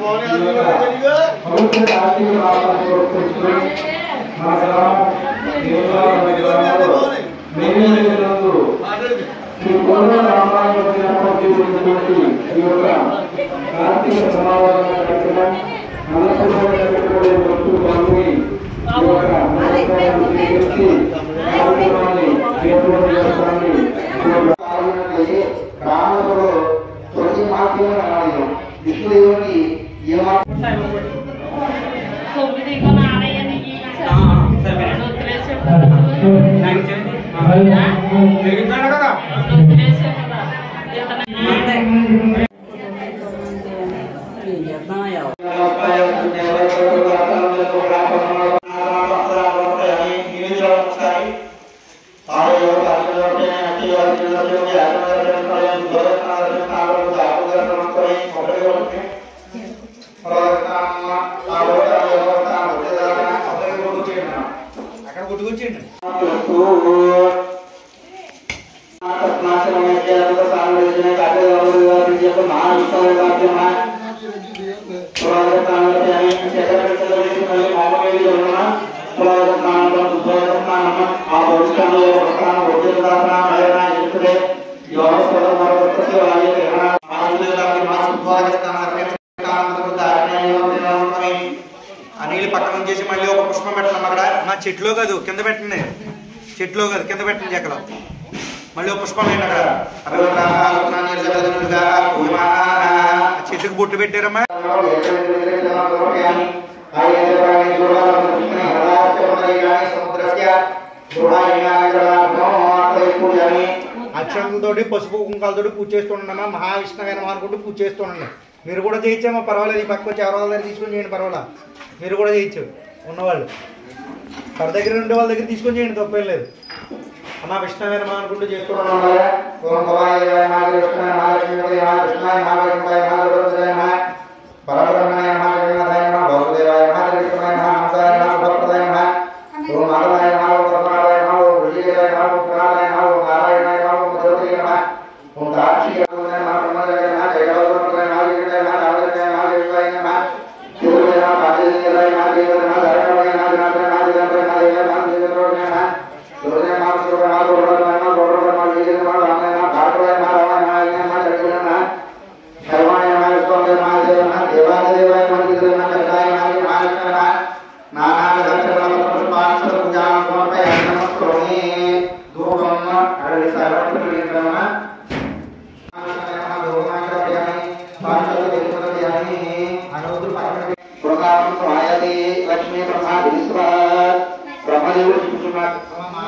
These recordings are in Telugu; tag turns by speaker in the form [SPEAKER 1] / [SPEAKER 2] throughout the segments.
[SPEAKER 1] భవిష్యత్ ఆర్థిక లాభాలను కోరుకుంటూ మా గ్రామం నిర్వహణ మేనేజర్లందు శ్రీ కోట రామాయణ జరిగినటువంటి ఈ యొక్క కార్తీక సమావేశం కార్యక్రమం నలభై భక్తులు పాల్గొని ఈ యొక్క నమస్కారాన్ని స్వీకరించి కార్యక్రమాన్ని ఏర్పాటు చేస్తామని
[SPEAKER 2] పాల్గొన్నట్లయితే రాముడు ప్రతి మాధ్యమం రాలేదు విష్ణుదేవునికి ఏ మాత్రం
[SPEAKER 3] తొమ్మిది కొన ఆడయ్యని వదిలేసే
[SPEAKER 4] పెరుగుతాడు కదా
[SPEAKER 3] వదిలేసే కదా
[SPEAKER 4] అక్కడ కొట్టుకొచ్చేయండి ఆ నీళ్ళు పక్కన ఉంచేసి మళ్ళీ ఒక పుష్పం పెట్టడం అక్కడ నా చెట్లో కాదు కింద పెట్టండి చెట్లో కాదు కింద పెట్టండి చెక్కలో మళ్ళీ ఒక పుష్పం వేయండి అక్కడ ఆ చెట్టుకు బొట్టు పెట్టారమ్మా అక్షరంతోటి పసుపు కుంకాలతోటి పూజ చేస్తుండమ్మా మహావిష్ణువైన అనుకుంటూ పూజ చేస్తుండండి మీరు కూడా చేయొచ్చామా పర్వాలేదు ఈ పక్క వచ్చి ఎవరో వాళ్ళ దగ్గర తీసుకొని చేయండి పర్వాలా మీరు కూడా చేయొచ్చు ఉన్నవాళ్ళు తన దగ్గర ఉండే వాళ్ళ దగ్గర తీసుకొని చేయండి తప్పేం లేదు అమ్మా విష్ణువైన అనుకుంటూ చేస్తున్నాం
[SPEAKER 2] పరబ్రహ్మణయ నమః జగన్నాథాయ నమః వాసుదేవాయ నమః త్రివిక్రమాయ నమః హంసాయ నమః శుభప్రదాయ నమః ఓం మాధవాయ నమః ఓం పద్మనాభాయ నమః ఓం ఋషికేశాయ నమః ఓం పురాణాయ నమః ఓం నారాయణాయ నమః ఓం భగవతే నమః ఓం దాక్షికాయ నమః బ్రహ్మజాయ నమః జయగౌరవప్రదాయ నమః జగన్నాయ నమః రామజాయ నమః దేవాయ నమః శివాయ నమః పాదేయాయ నమః దేవాయ నమః ధరణాయ నమః జనార్దనాయ నమః జనార్దనాయ నమః దేవదేవాయ నమః శివాయ నమః శివాయ నమః గౌరవాయ నమః గౌరవాయ నమః జయ నమః రామాయ నమః భారవాయ నమః రామాయ నమః జగన్నాయ నమః సర్వాయ నమః స్వామి నమః దేవ నమః దేవాయ దేవాయ నమః దివ్య నమః కర్తాయ నమః మహాలక్ష్మి నమః నానాద దక్షిణ పుష్పాక్ష పూజాం సమర్పయామి నమస్కరోమి ధూపం అడవి సర్వత్రికరణ లక్ష్మీ బ్రహ్మ విశ్వ బ్రహ్మదేవుడు చూస్తున్నారు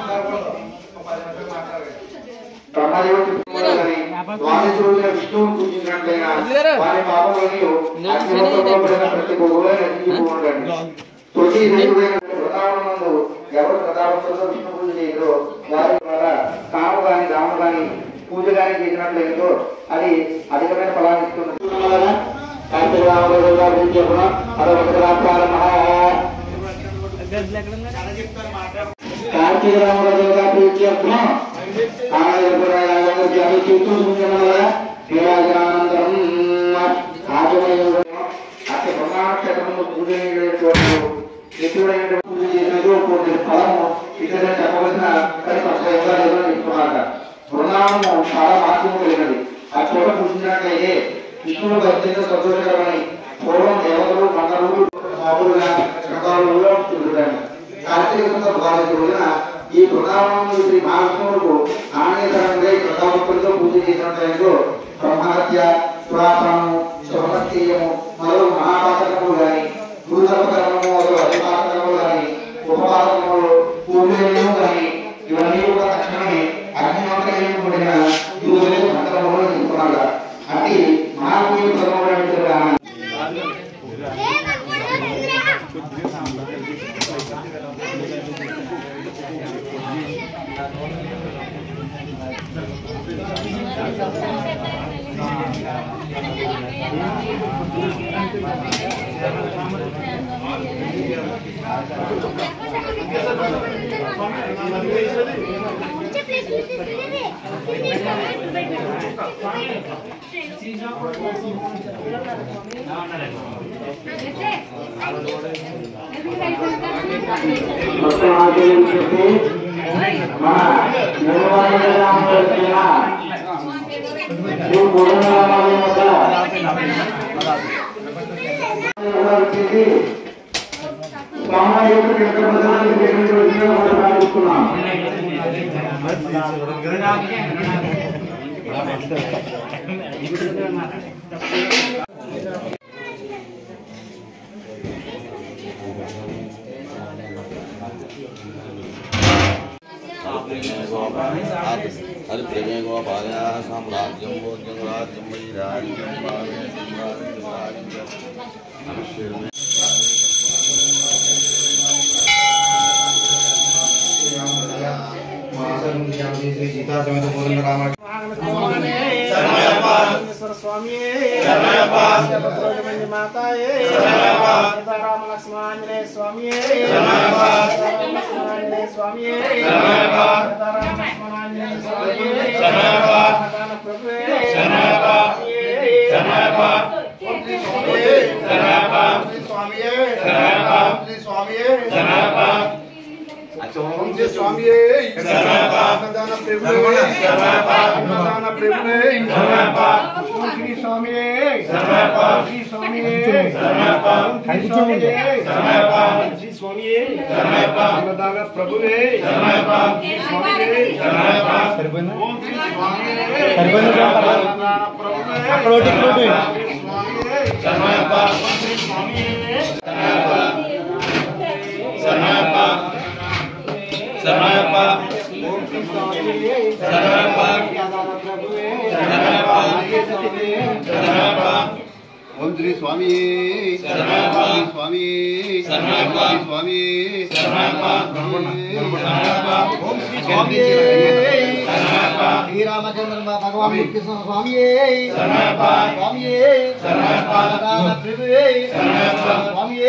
[SPEAKER 2] బ్రహ్మదేవుడు చెప్తున్నారని వారి రోజున విష్ణువును పూజించినట్లయినా వారి పాపములను అగ్నిహోత్రపడిన ప్రతి గోవులే నశించిపోవునండి తొలి దేవుడైన ప్రతాపనందు ఎవరు ప్రతాపంతో విష్ణు పూజ చేయదో వారి ద్వారా కాము గాని రాము గాని పూజ గాని చేసినట్లయితే అది అధికమైన ఫలాన్ని ఇస్తుంది కార్తీక రామరాజు గారి గురించి చెప్పడం అదొక మహా కార్తీక రామరాజు గారి గురించి చెప్పడం నీరాజనానంతరం ఆచమయంలో అతి బ్రహ్మాక్షేత్రము పూజ ఎటువంటి పూజ చేసినదో కొన్ని ఫలము ఇక్కడ చెప్పవలసిన కానీ స్పష్టంగా లేదని చెప్తున్నారు బృందావనము చాలా మహత్వము కలిగినది ఆ చోట పూజించినట్లయితే విష్ణువులకు అత్యంత సంతోషకరమని పూర్వం దేవతలు మంగళులు మామూలుగా రకాలుగా చూడడానికి కార్తీక భారత రోజున ఈ బృందావనం శ్రీ మహావిష్ణువులకు ఆనందకరంగా ఈ ప్రతాపత్తులతో పూజ చేసినట్లయితే బ్రహ్మహత్య పురాతనము శుభమత్యము మొదలు మహాపాతకములు గాని భూతపకరము మొదలు అధిపాతకములు గాని ఉపపాతకములు పూజలు గాని ఇవన్నీ కూడా తక్షణమే అగ్నిమంత్రం కూడిన యూదులు మంత్రములు చెప్తున్నారు అట్టి మహాత్మీయులు చదవబడిన
[SPEAKER 3] ప్లేస్
[SPEAKER 1] మొత్తం ఆచరించేసి మన నిర్వాహక రామకృష్ణ శ్రీ పూర్ణరామాలయం వద్ద నిర్వహించేసి స్వామి యొక్క చిత్రపటాన్ని నిర్మించవలసిందిగా మనం ప్రార్థిస్తున్నాం
[SPEAKER 5] హరి ప్రేమే గోపాలయా సామ్రాజ్యం భోగ్యం రాజ్యం వై రాజ్యం భావే సామ్రాజ్యం రాజ్యం అనుష్ఠేమే
[SPEAKER 2] సీతా సమేత పూర్ణ రామ
[SPEAKER 6] స్వామి మాతాయే రామ లక్ష్మణాంజనేయ స్వామి లక్ష్మణాంజనేయ స్వామి లక్ష్మణాంజనేయ స్వామి ప్రభువే
[SPEAKER 4] అక్కడ ఒకటి ఇక్కడ ఒకటి
[SPEAKER 5] ఓం శ్రీ స్వామి స్వామి స్వామి
[SPEAKER 2] శ్రీరామచంద్ర భగవాన్ కృష్ణ స్వామి స్వామి ప్రభువే స్వామి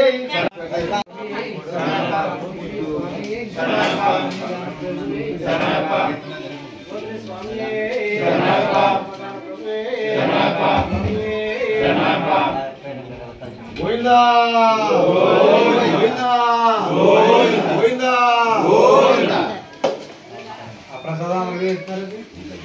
[SPEAKER 4] గోవిందా గోవిందా గోవిందా ఆ ప్రసాదం అలాగే ఇస్తారు ఇది?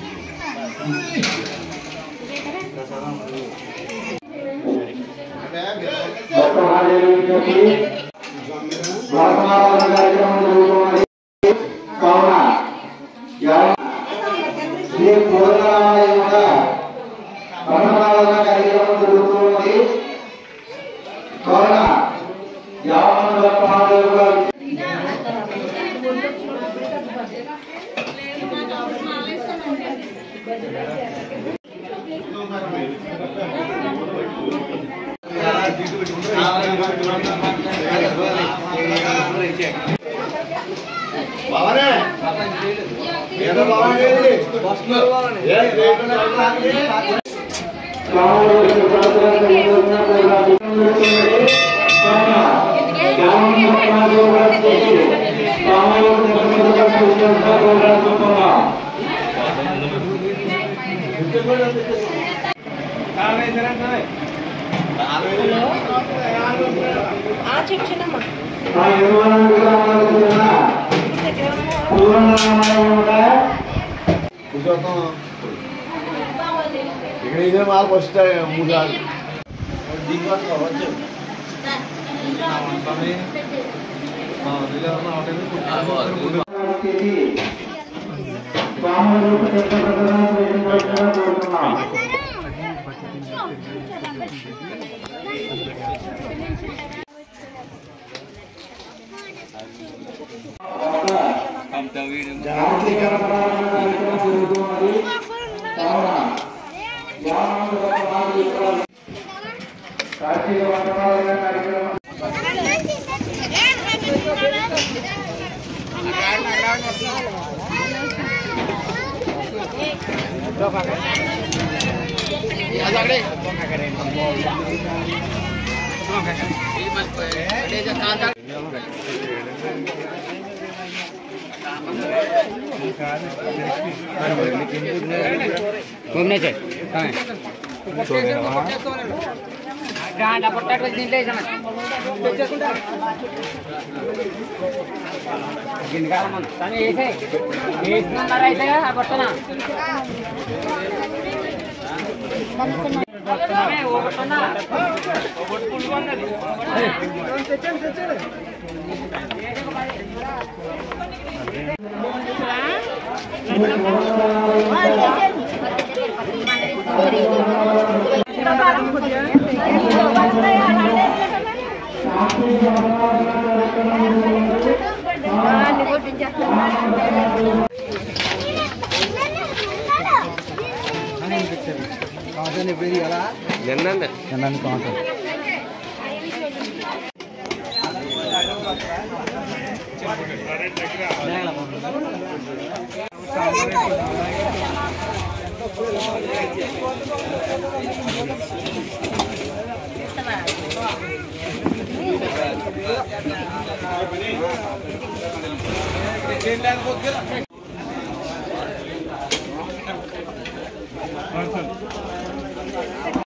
[SPEAKER 1] మొత్తం ఆచరించేసి వర్తమాన కార్యక్రమం జరుగుతున్నది కావున యా- శ్రీ పూర్ణరామాలయం వద్ద వర్తమాన కార్యక్రమం జరుగుతున్నది కావున యావన వర్తమాన
[SPEAKER 4] బావనే ఏదో బావనే ఏ రేటు
[SPEAKER 5] ఇక్కడ ఇదే మాకు ఫస్ట్ మూడు
[SPEAKER 2] घूमने से లేకపోతే